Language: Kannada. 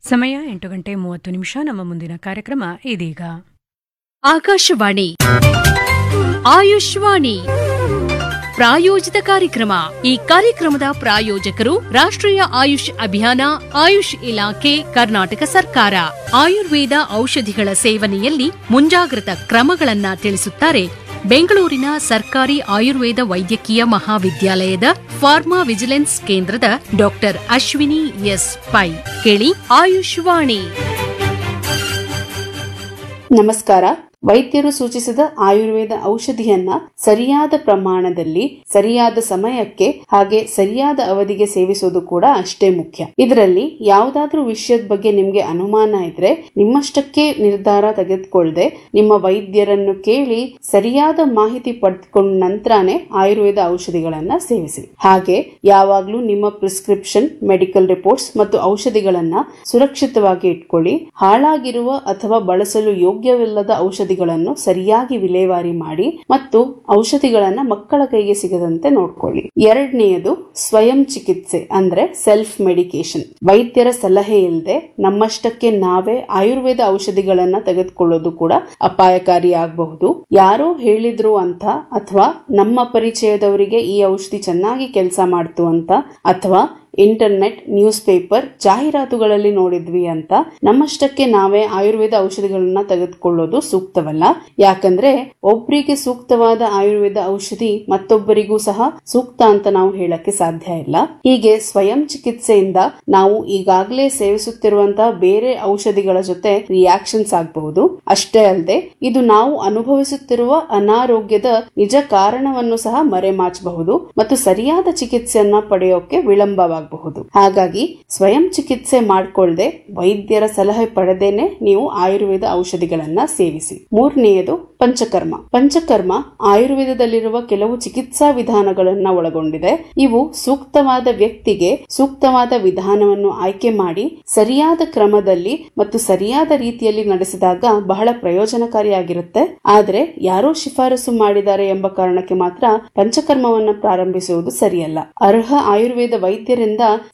ಸಮಯ ಎಂಟು ಗಂಟೆ ಮೂವತ್ತು ನಿಮಿಷ ನಮ್ಮ ಮುಂದಿನ ಕಾರ್ಯಕ್ರಮ ಇದೀಗ ಆಕಾಶವಾಣಿ ಆಯುಷ್ವಾಣಿ ಪ್ರಾಯೋಜಿತ ಕಾರ್ಯಕ್ರಮ ಈ ಕಾರ್ಯಕ್ರಮದ ಪ್ರಾಯೋಜಕರು ರಾಷ್ಟ್ರೀಯ ಆಯುಷ್ ಅಭಿಯಾನ ಆಯುಷ್ ಇಲಾಖೆ ಕರ್ನಾಟಕ ಸರ್ಕಾರ ಆಯುರ್ವೇದ ಔಷಧಿಗಳ ಸೇವನೆಯಲ್ಲಿ ಮುಂಜಾಗ್ರತಾ ಕ್ರಮಗಳನ್ನ ತಿಳಿಸುತ್ತಾರೆ ಬೆಂಗಳೂರಿನ ಸರ್ಕಾರಿ ಆಯುರ್ವೇದ ವೈದ್ಯಕೀಯ ಮಹಾವಿದ್ಯಾಲಯದ ಫಾರ್ಮಾ ವಿಜಿಲೆನ್ಸ್ ಕೇಂದ್ರದ ಡಾಕ್ಟರ್ ಅಶ್ವಿನಿ ಎಸ್ ಪೈ ಕೇಳಿ ಆಯುಷ್ವಾಣಿ ನಮಸ್ಕಾರ ವೈದ್ಯರು ಸೂಚಿಸಿದ ಆಯುರ್ವೇದ ಔಷಧಿಯನ್ನ ಸರಿಯಾದ ಪ್ರಮಾಣದಲ್ಲಿ ಸರಿಯಾದ ಸಮಯಕ್ಕೆ ಹಾಗೆ ಸರಿಯಾದ ಅವಧಿಗೆ ಸೇವಿಸೋದು ಕೂಡ ಅಷ್ಟೇ ಮುಖ್ಯ ಇದರಲ್ಲಿ ಯಾವುದಾದ್ರೂ ವಿಷಯದ ಬಗ್ಗೆ ನಿಮ್ಗೆ ಅನುಮಾನ ಇದ್ರೆ ನಿಮ್ಮಷ್ಟಕ್ಕೆ ನಿರ್ಧಾರ ತೆಗೆದುಕೊಳ್ಳದೆ ನಿಮ್ಮ ವೈದ್ಯರನ್ನು ಕೇಳಿ ಸರಿಯಾದ ಮಾಹಿತಿ ಪಡೆದುಕೊಂಡ ನಂತರನೇ ಆಯುರ್ವೇದ ಔಷಧಿಗಳನ್ನ ಸೇವಿಸಿ ಹಾಗೆ ಯಾವಾಗ್ಲೂ ನಿಮ್ಮ ಪ್ರಿಸ್ಕ್ರಿಪ್ಷನ್ ಮೆಡಿಕಲ್ ರಿಪೋರ್ಟ್ಸ್ ಮತ್ತು ಔಷಧಿಗಳನ್ನ ಸುರಕ್ಷಿತವಾಗಿ ಇಟ್ಕೊಳ್ಳಿ ಹಾಳಾಗಿರುವ ಅಥವಾ ಬಳಸಲು ಯೋಗ್ಯವಿಲ್ಲದ ಔಷಧಿಗಳನ್ನು ಸರಿಯಾಗಿ ವಿಲೇವಾರಿ ಮಾಡಿ ಮತ್ತು ಔಷಧಿಗಳನ್ನ ಮಕ್ಕಳ ಕೈಗೆ ಸಿಗದಂತೆ ನೋಡ್ಕೊಳ್ಳಿ ಎರಡನೆಯದು ಸ್ವಯಂ ಚಿಕಿತ್ಸೆ ಅಂದ್ರೆ ಸೆಲ್ಫ್ ಮೆಡಿಕೇಶನ್ ವೈದ್ಯರ ಸಲಹೆ ಇಲ್ಲದೆ ನಮ್ಮಷ್ಟಕ್ಕೆ ನಾವೇ ಆಯುರ್ವೇದ ಔಷಧಿಗಳನ್ನ ತೆಗೆದುಕೊಳ್ಳೋದು ಕೂಡ ಅಪಾಯಕಾರಿ ಆಗಬಹುದು ಯಾರೋ ಹೇಳಿದ್ರು ಅಂತ ಅಥವಾ ನಮ್ಮ ಪರಿಚಯದವರಿಗೆ ಈ ಔಷಧಿ ಚೆನ್ನಾಗಿ ಕೆಲಸ ಮಾಡ್ತು ಅಂತ ಅಥವಾ ಇಂಟರ್ನೆಟ್ ನ್ಯೂಸ್ ಪೇಪರ್ ಜಾಹೀರಾತುಗಳಲ್ಲಿ ನೋಡಿದ್ವಿ ಅಂತ ನಮ್ಮಷ್ಟಕ್ಕೆ ನಾವೇ ಆಯುರ್ವೇದ ಔಷಧಿಗಳನ್ನ ತೆಗೆದುಕೊಳ್ಳೋದು ಸೂಕ್ತವಲ್ಲ ಯಾಕಂದ್ರೆ ಒಬ್ರಿಗೆ ಸೂಕ್ತವಾದ ಆಯುರ್ವೇದ ಔಷಧಿ ಮತ್ತೊಬ್ಬರಿಗೂ ಸಹ ಸೂಕ್ತ ಅಂತ ನಾವು ಹೇಳಕ್ಕೆ ಸಾಧ್ಯ ಇಲ್ಲ ಹೀಗೆ ಸ್ವಯಂ ಚಿಕಿತ್ಸೆಯಿಂದ ನಾವು ಈಗಾಗಲೇ ಸೇವಿಸುತ್ತಿರುವಂತಹ ಬೇರೆ ಔಷಧಿಗಳ ಜೊತೆ ರಿಯಾಕ್ಷನ್ಸ್ ಆಗಬಹುದು ಅಷ್ಟೇ ಅಲ್ಲದೆ ಇದು ನಾವು ಅನುಭವಿಸುತ್ತಿರುವ ಅನಾರೋಗ್ಯದ ನಿಜ ಕಾರಣವನ್ನು ಸಹ ಮರೆಮಾಚಬಹುದು ಮತ್ತು ಸರಿಯಾದ ಚಿಕಿತ್ಸೆಯನ್ನ ಪಡೆಯೋಕೆ ವಿಳಂಬವಾಗಬಹುದು ಹಾಗಾಗಿ ಸ್ವಯಂ ಚಿಕಿತ್ಸೆ ಮಾಡ್ಕೊಳ್ದೆ ವೈದ್ಯರ ಸಲಹೆ ಪಡೆದೇನೆ ನೀವು ಆಯುರ್ವೇದ ಔಷಧಿಗಳನ್ನ ಸೇವಿಸಿ ಮೂರನೆಯದು ಪಂಚಕರ್ಮ ಪಂಚಕರ್ಮ ಆಯುರ್ವೇದದಲ್ಲಿರುವ ಕೆಲವು ಚಿಕಿತ್ಸಾ ವಿಧಾನಗಳನ್ನ ಒಳಗೊಂಡಿದೆ ಇವು ಸೂಕ್ತವಾದ ವ್ಯಕ್ತಿಗೆ ಸೂಕ್ತವಾದ ವಿಧಾನವನ್ನು ಆಯ್ಕೆ ಮಾಡಿ ಸರಿಯಾದ ಕ್ರಮದಲ್ಲಿ ಮತ್ತು ಸರಿಯಾದ ರೀತಿಯಲ್ಲಿ ನಡೆಸಿದಾಗ ಬಹಳ ಪ್ರಯೋಜನಕಾರಿಯಾಗಿರುತ್ತೆ ಆದ್ರೆ ಯಾರೋ ಶಿಫಾರಸು ಮಾಡಿದ್ದಾರೆ ಎಂಬ ಕಾರಣಕ್ಕೆ ಮಾತ್ರ ಪಂಚಕರ್ಮವನ್ನ ಪ್ರಾರಂಭಿಸುವುದು ಸರಿಯಲ್ಲ ಅರ್ಹ ಆಯುರ್ವೇದ ವೈದ್ಯರಿಂದ